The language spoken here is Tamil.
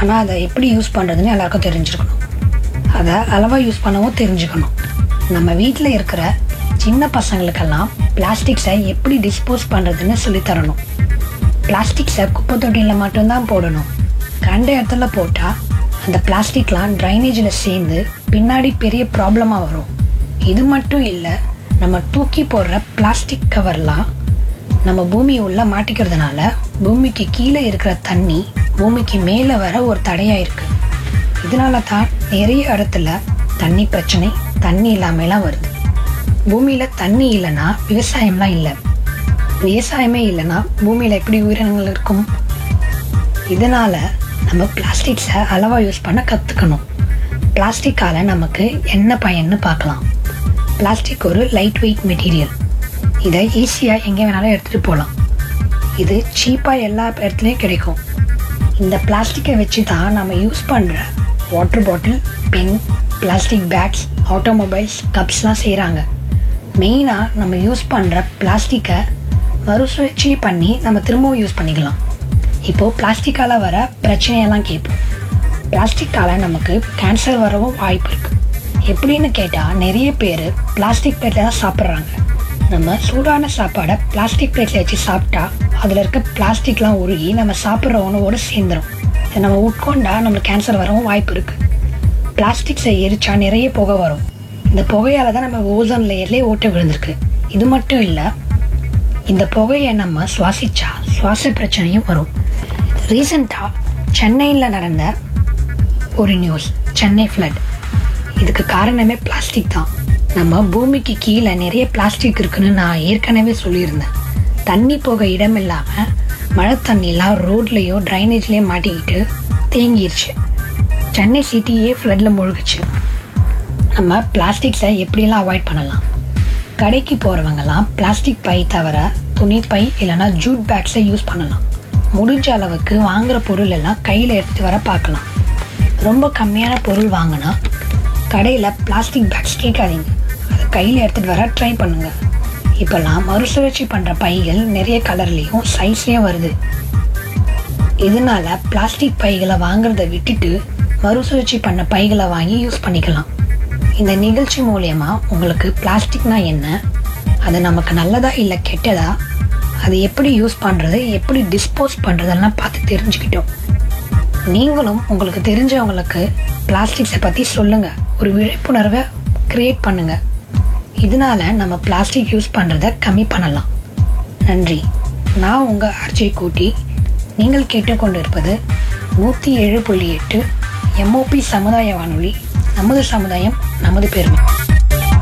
ஆனால் அதை எப்படி யூஸ் பண்ணுறதுன்னு எல்லாருக்கும் தெரிஞ்சிருக்கணும் அதை அளவாக யூஸ் பண்ணவும் தெரிஞ்சுக்கணும் நம்ம வீட்டில் இருக்கிற சின்ன பசங்களுக்கெல்லாம் பிளாஸ்டிக்ஸை எப்படி டிஸ்போஸ் பண்ணுறதுன்னு சொல்லித் தரணும் பிளாஸ்டிக்ஸை குப்பை தொட்டியில் மட்டும்தான் போடணும் கண்ட இடத்துல போட்டால் அந்த பிளாஸ்டிக்லாம் ட்ரைனேஜில் சேர்ந்து பின்னாடி பெரிய ப்ராப்ளமாக வரும் இது மட்டும் இல்லை நம்ம தூக்கி போடுற பிளாஸ்டிக் கவர்லாம் நம்ம பூமி உள்ள மாட்டிக்கிறதுனால பூமிக்கு கீழே இருக்கிற தண்ணி பூமிக்கு மேலே வர ஒரு தடையாக இருக்கு இதனால தான் நிறைய இடத்துல தண்ணி பிரச்சனை தண்ணி இல்லாமலாம் வருது பூமியில் தண்ணி இல்லைன்னா விவசாயம்லாம் இல்லை விவசாயமே இல்லைன்னா பூமியில் எப்படி உயிரினங்கள் இருக்கும் இதனால நம்ம பிளாஸ்டிக்ஸை அளவாக யூஸ் பண்ண கற்றுக்கணும் பிளாஸ்டிக்கால நமக்கு என்ன பயன்னு பார்க்கலாம் பிளாஸ்டிக் ஒரு லைட் வெயிட் மெட்டீரியல் இதை ஈஸியாக எங்கே வேணாலும் எடுத்துகிட்டு போகலாம் இது சீப்பாக எல்லா இடத்துலையும் கிடைக்கும் இந்த பிளாஸ்டிக்கை வச்சு தான் நம்ம யூஸ் பண்ணுற water bottle pen plastic bags automobiles கப்ஸ்லாம் செய்கிறாங்க மெயினாக நம்ம யூஸ் பண்ணுற பிளாஸ்டிக்கை மறுசுழற்சி பண்ணி நம்ம திரும்பவும் யூஸ் பண்ணிக்கலாம் இப்போது பிளாஸ்டிக்கால் வர பிரச்சனையெல்லாம் கேட்போம் பிளாஸ்டிக்கால் நமக்கு கேன்சர் வரவும் வாய்ப்பு இருக்குது எப்படின்னு கேட்டால் நிறைய பேர் பிளாஸ்டிக் பிளேட்டில் தான் சாப்பிட்றாங்க நம்ம சூடான சாப்பாடை பிளாஸ்டிக் பிளேட்டில் வச்சு சாப்பிட்டா அதில் இருக்க பிளாஸ்டிக்லாம் உருகி நம்ம சாப்பிட்ற உணவோடு சேர்ந்துடும் இதை நம்ம உட்கொண்டா நம்மளுக்கு கேன்சர் வரவும் வாய்ப்பு இருக்குது பிளாஸ்டிக்ஸை எரிச்சா நிறைய புகை வரும் இந்த புகையால தான் நம்ம ஓசோன் லேயர்லேயே ஓட்ட விழுந்திருக்கு இது மட்டும் இல்லை இந்த புகையை நம்ம சுவாசிச்சா சுவாச பிரச்சனையும் வரும் ரீசெண்டாக சென்னையில் நடந்த ஒரு நியூஸ் சென்னை ஃப்ளட் இதுக்கு காரணமே பிளாஸ்டிக் தான் நம்ம பூமிக்கு கீழே நிறைய பிளாஸ்டிக் இருக்குன்னு நான் ஏற்கனவே சொல்லியிருந்தேன் தண்ணி போக இடம் இல்லாமல் மழை தண்ணிலாம் ரோட்லேயோ ட்ரைனேஜ்லேயோ மாட்டிக்கிட்டு தேங்கிருச்சு சென்னை சிட்டியே ஃப்ளட்டில் முழுகுச்சு நம்ம பிளாஸ்டிக்ஸை எப்படிலாம் அவாய்ட் பண்ணலாம் கடைக்கு போகிறவங்கலாம் பிளாஸ்டிக் பை தவிர துணி பை இல்லைன்னா ஜூட் பேக்ஸை யூஸ் பண்ணலாம் முடிஞ்ச அளவுக்கு வாங்குற பொருள் எல்லாம் கையில் எடுத்துகிட்டு வர பார்க்கலாம் ரொம்ப கம்மியான பொருள் வாங்கினா கடையில் பிளாஸ்டிக் பேக்ஸ் கேட்காதீங்க அதை கையில் எடுத்துகிட்டு வர ட்ரை பண்ணுங்கள் இப்போல்லாம் மறுசுழற்சி பண்ணுற பைகள் நிறைய கலர்லேயும் சைஸ்லேயும் வருது இதனால பிளாஸ்டிக் பைகளை வாங்குறத விட்டுட்டு மறுசுழற்சி பண்ண பைகளை வாங்கி யூஸ் பண்ணிக்கலாம் இந்த நிகழ்ச்சி மூலயமா உங்களுக்கு பிளாஸ்டிக்னா என்ன அது நமக்கு நல்லதா இல்லை கெட்டதா அது எப்படி யூஸ் பண்ணுறது எப்படி டிஸ்போஸ் பண்ணுறதெல்லாம் பார்த்து தெரிஞ்சுக்கிட்டோம் நீங்களும் உங்களுக்கு தெரிஞ்சவங்களுக்கு பிளாஸ்டிக்ஸை பற்றி சொல்லுங்கள் ஒரு விழிப்புணர்வை க்ரியேட் பண்ணுங்கள் இதனால நம்ம பிளாஸ்டிக் யூஸ் பண்ணுறத கம்மி பண்ணலாம் நன்றி நான் உங்கள் ஆர்ஜே கூட்டி நீங்கள் கேட்டுக்கொண்டு இருப்பது நூற்றி ஏழு புள்ளி எட்டு எம்ஓபி சமுதாய வானொலி நமது சமுதாயம் நமது பெருமை